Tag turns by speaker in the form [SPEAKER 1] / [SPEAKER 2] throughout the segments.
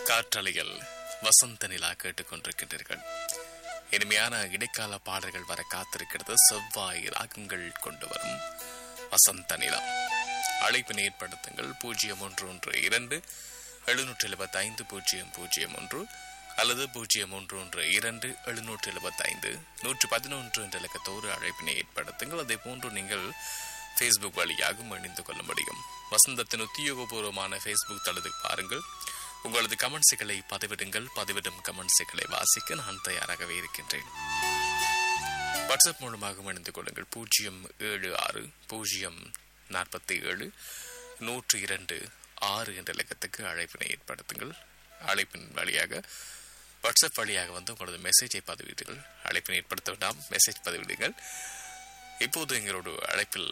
[SPEAKER 1] காற்றலையில் வசந்த நிலா கேட்டுக்கொண்டிருக்கின்றீர்கள் இனிமையான இடைக்கால பாடல்கள் வர காத்திருக்கிறது செவ்வாய் ராகங்கள் கொண்டு வரும் வசந்த நிலா அழைப்பினை ஏற்படுத்துங்கள் பூஜ்ஜியம் ஒன்று ஒன்று இரண்டு எழுநூற்றி எழுபத்தி ஐந்து பூஜ்ஜியம் பூஜ்ஜியம் ஒன்று அல்லது பூஜ்ஜியம் ஒன்று ஒன்று இரண்டு எழுநூற்றி எழுபத்தி ஐந்து நூற்று பதினொன்று என்ற இலக்கத்தோடு அழைப்பினை ஏற்படுத்துங்கள் அதே போன்று நீங்கள் ஃபேஸ்புக் வழியாகவும் இணைந்து கொள்ள முடியும் வசந்தத்தின் உத்தியோகபூர்வமான ஃபேஸ்புக் தளத்துக்கு பாருங்கள் உங்களது கமெண்ட்ஸுகளை பதிவிடுங்கள் பதிவிடும் கமெண்ட்ஸுகளை வாசிக்க நான் தயாராகவே இருக்கின்றேன் வாட்ஸ்அப் மூலமாக இணைந்து கொள்ளுங்கள் பூஜ்ஜியம் ஏழு ஆறு பூஜ்ஜியம் நாற்பத்தி ஏழு நூற்று இரண்டு ஆறு என்ற இலக்கத்துக்கு அழைப்பினை ஏற்படுத்துங்கள் அழைப்பின் வழியாக வாட்ஸ்அப் வழியாக வந்து உங்களது மெசேஜை பதிவிடுங்கள் அழைப்பினை ஏற்படுத்த வேண்டாம் மெசேஜ் பதிவிடுங்கள் இப்போது எங்களோட அழைப்பில்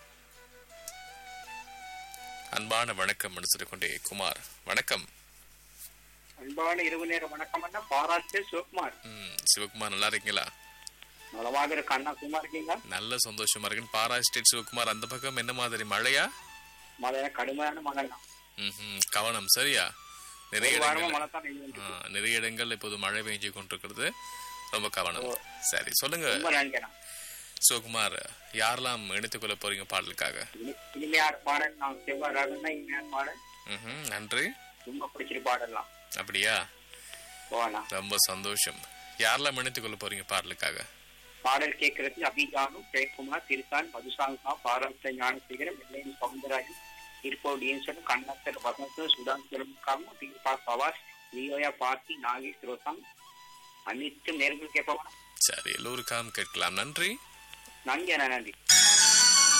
[SPEAKER 1] அன்பான வணக்கம் என்று கொண்டே குமார் வணக்கம்
[SPEAKER 2] அன்பான இரவு நேர வணக்கம் அண்ணா பாராட்டு சிவகுமார்
[SPEAKER 1] ம், சிவகுமார் நல்லா இருக்கீங்களா
[SPEAKER 2] நலமாக இருக்க அண்ணா சும்மா இருக்கீங்க
[SPEAKER 1] நல்ல சந்தோஷமா இருக்குன்னு பாரா ஸ்டேட் சிவகுமார் அந்த பக்கம் என்ன மாதிரி மழையா
[SPEAKER 2] மழை கடுமையான மழை தான்
[SPEAKER 1] ம்ஹும். கவனம் சரியா நிறைய
[SPEAKER 2] ஒரு வாரமா
[SPEAKER 1] இடங்கள்ல
[SPEAKER 2] மழை தான் பெய்யுது.
[SPEAKER 1] ஆ, நிறைய இடங்கள் இப்போது மழை பெஞ்சு கொண்டிருக்கிறது ரொம்ப கவனம் சரி சொல்லுங்க
[SPEAKER 2] ரொம்ப நன்றிண்ணா
[SPEAKER 1] சிவகுமார் யாரெல்லாம் இணைத்துக் கொள்ள போறீங்க பாடலுக்காக
[SPEAKER 2] இனி- இனிமையான பாடல் நான் செவ்வாய் ராகம்னா இனிமையான பாடல்
[SPEAKER 1] ம்ஹும். நன்றி
[SPEAKER 2] ரொம்ப பிடிச்சிரு பாடலாம்
[SPEAKER 1] அப்படியா
[SPEAKER 2] போகலாம்
[SPEAKER 1] ரொம்ப சந்தோஷம் யாரெல்லாம் இணைத்துக் கொள்ள போறீங்க பாடலுக்காக
[SPEAKER 2] பாடல் கேட்கறது அபிஜானு ஜெயக்குமார் திருசான் மதுசாங்கா பாராட்ட ஞானசேகரம் வெள்ளையன் சவுந்தரராஜன் இருப்போடு ஈஸ்வரன் கண்ணத்தர் வசந்த் சுதான் சிறமுக்காம தீபா பவாஸ் லியோயா பார்த்தி நாகேஷ் ரோசம் அனைத்து நேர்கள் கேட்பவனா
[SPEAKER 1] சரி எல்லோருக்காகவும் கேட்கலாம் நன்றி
[SPEAKER 2] நன்றி அண்ணா நன்றி